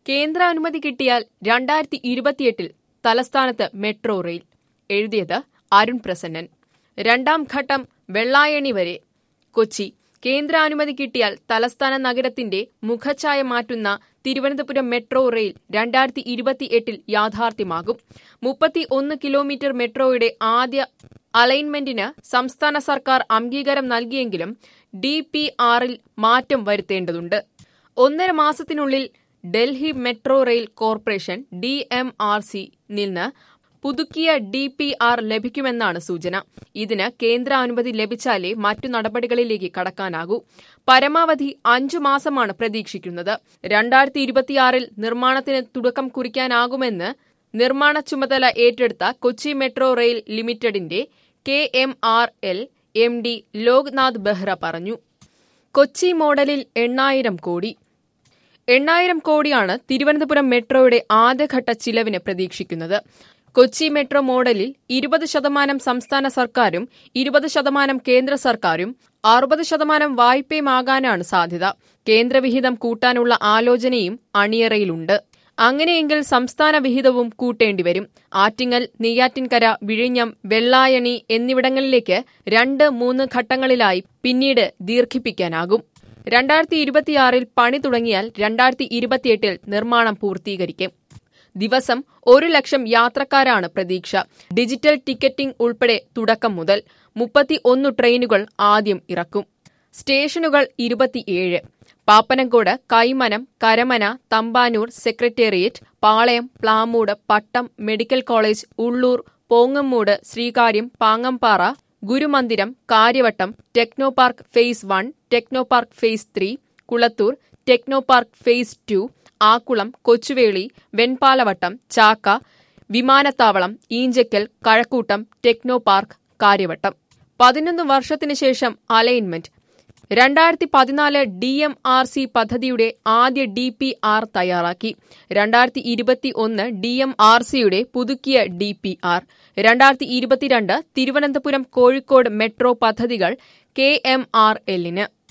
കേന്ദ്രാനുമതി കിട്ടിയാൽ രണ്ടായിരത്തി ഇരുപത്തിയെട്ടിൽ തലസ്ഥാനത്ത് മെട്രോ റെയിൽ എഴുതിയത് അരുൺ പ്രസന്നൻ രണ്ടാം ഘട്ടം വെള്ളായണി വരെ കൊച്ചി കേന്ദ്രാനുമതി കിട്ടിയാൽ തലസ്ഥാന നഗരത്തിന്റെ മുഖഛായ മാറ്റുന്ന തിരുവനന്തപുരം മെട്രോ റെയിൽ രണ്ടായിരത്തി ഇരുപത്തിയെട്ടിൽ യാഥാർത്ഥ്യമാകും മുപ്പത്തി ഒന്ന് കിലോമീറ്റർ മെട്രോയുടെ ആദ്യ അലൈൻമെന്റിന് സംസ്ഥാന സർക്കാർ അംഗീകാരം നൽകിയെങ്കിലും ഡി പി ആറിൽ മാറ്റം വരുത്തേണ്ടതുണ്ട് ഒന്നര മാസത്തിനുള്ളിൽ Delhi metro rail corporation D M R C നിന്ന് പുതുക്കിയ ഡി പി ആർ ലഭിക്കുമെന്നാണ് സൂചന ഇതിന് കേന്ദ്ര അനുമതി ലഭിച്ചാലേ മറ്റു നടപടികളിലേക്ക് കടക്കാനാകൂ പരമാവധി അഞ്ചു മാസമാണ് പ്രതീക്ഷിക്കുന്നത് രണ്ടായിരത്തി ഇരുപത്തിയാറിൽ നിർമ്മാണത്തിന് തുടക്കം കുറിക്കാനാകുമെന്ന് നിർമ്മാണ ചുമതല ഏറ്റെടുത്ത കൊച്ചി മെട്രോ റെയിൽ ലിമിറ്റഡിന്റെ K M R L M D Loknath Behera പറഞ്ഞു കൊച്ചി മോഡലിൽ എണ്ണായിരം കോടി എണ്ണായിരം കോടിയാണ് തിരുവനന്തപുരം മെട്രോയുടെ ആദ്യഘട്ട ചിലവിന് പ്രതീക്ഷിക്കുന്നത് കൊച്ചി മെട്രോ മോഡലിൽ ഇരുപത് ശതമാനം സംസ്ഥാന സർക്കാരും ഇരുപത് ശതമാനം കേന്ദ്ര സർക്കാരും അറുപത് ശതമാനം വായ്പയുമാകാനാണ് സാധ്യത കേന്ദ്രവിഹിതം കൂട്ടാനുള്ള ആലോചനയും അണിയറയിലുണ്ട് അങ്ങനെയെങ്കിൽ സംസ്ഥാന വിഹിതവും കൂട്ടേണ്ടിവരും ആറ്റിങ്ങൽ നെയ്യാറ്റിൻകര വിഴിഞ്ഞം വെള്ളായണി എന്നിവിടങ്ങളിലേക്ക് രണ്ട് മൂന്ന് ഘട്ടങ്ങളിലായി പിന്നീട് ദീർഘിപ്പിക്കാനാകും രണ്ടായിരത്തി ഇരുപത്തിയാറിൽ പണി തുടങ്ങിയാൽ രണ്ടായിരത്തി ഇരുപത്തിയെട്ടിൽ നിർമ്മാണം പൂർത്തീകരിക്കും ദിവസം ഒരു ലക്ഷം യാത്രക്കാരാണ് പ്രതീക്ഷ ഡിജിറ്റൽ ടിക്കറ്റിംഗ് ഉൾപ്പെടെ തുടക്കം മുതൽ മുപ്പത്തി ഒന്ന് ട്രെയിനുകൾ ആദ്യം ഇറക്കും സ്റ്റേഷനുകൾ ഇരുപത്തിയേഴ് Pappanamcode Kaimanam Karamana Thampanoor secretariat Palayam Plamoodu Pattom medical college Ulloor Pongumoodu Sreekaryam Pangappara Gurumandiram Kariavattom technopark phase one technopark phase three Kulathoor technopark phase two Akkulam Kochuveli Venpalavattom Chakka വിമാനത്താവളം ഈഞ്ചക്കൽ കഴക്കൂട്ടം ടെക്നോ പാർക്ക് കാര്യവട്ടം പതിനൊന്ന് വർഷത്തിനു ശേഷം അലൈൻമെന്റ് രണ്ടായിരത്തി പതിനാല് ഡി എം ആർ സി പദ്ധതിയുടെ ആദ്യ ഡി പി ആർ തയ്യാറാക്കി രണ്ടായിരത്തി ഇരുപത്തി ഒന്ന് ഡി എം ആർ സിയുടെ പുതുക്കിയ ഡി പി ആർ രണ്ടായിരത്തി ഇരുപത്തിരണ്ട് തിരുവനന്തപുരം കോഴിക്കോട് മെട്രോ പദ്ധതികൾ കെ എം ആർ എല്ലിന്